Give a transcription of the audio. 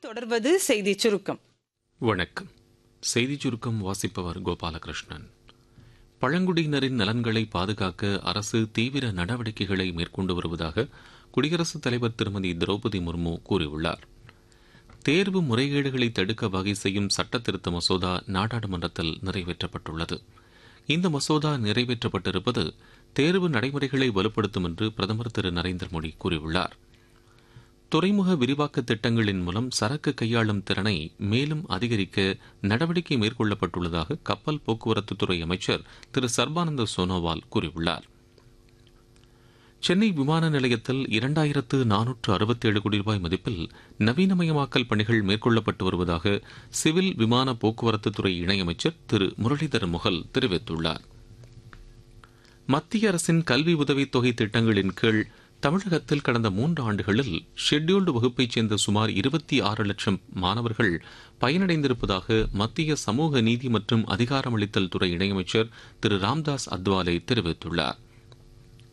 தொடர்வது செய்திச் சுருக்கம் வணக்கம் செய்திச் சுருக்கம் வாசிப்பவர் கோபாலகிருஷ்ணன் பழங்குடியினரின் நலன்களை பாதுகாக்க அரசு தீவிர நடவடிக்கைகளை மேற்கொண்டு வருவதாக குடியரசுத் தலைவர் திருமதி திரௌபதி முர்மு கூறியுள்ளார் தேர்வு முறைகேடுகளை தடுக்க வகை செய்யும் சட்ட திருத்த மசோதா நாடாளுமன்றத்தில் நிறைவேற்றப்பட்டுள்ளது இந்த மசோதா நிறைவேற்றப்பட்டிருப்பது தேர்வு நடைமுறைகளை வலுப்படுத்தும் என்று பிரதமர் திரு நரேந்திர மோடி கூறியுள்ளார் துறைமுக விரிவாக்க திட்டங்களின் மூலம் சரக்கு கையாளும் திறனை மேலும் அதிகரிக்க நடவடிக்கை மேற்கொள்ளப்பட்டுள்ளதாக கப்பல் போக்குவரத்துத்துறை அமைச்சர் திரு சர்பானந்த சோனோவால் கூறியுள்ளார் சென்னை விமான நிலையத்தில் இரண்டாயிரத்து நானூற்று அறுபத்தேழு கோடி ரூபாய் மதிப்பில் நவீனமயமாக்கல் பணிகள் மேற்கொள்ளப்பட்டு வருவதாக சிவில் விமான போக்குவரத்துத்துறை இணையமைச்சர் திரு முரளிதர் முகல் தெரிவித்துள்ளார் மத்திய அரசின் கல்வி உதவித் தொகை திட்டங்களின் கீழ் தமிழகத்தில் கடந்த மூன்று ஆண்டுகளில் ஷெட்யூல்டு வகுப்பைச் சேர்ந்த சுமார் இருபத்தி ஆறு லட்சம் மாணவர்கள் பயனடைந்திருப்பதாக மத்திய சமூக நீதி மற்றும் அதிகாரமளித்தல் துறை இணையமைச்சர் திரு ராம்தாஸ் அத்வாலே தெரிவித்துள்ளார்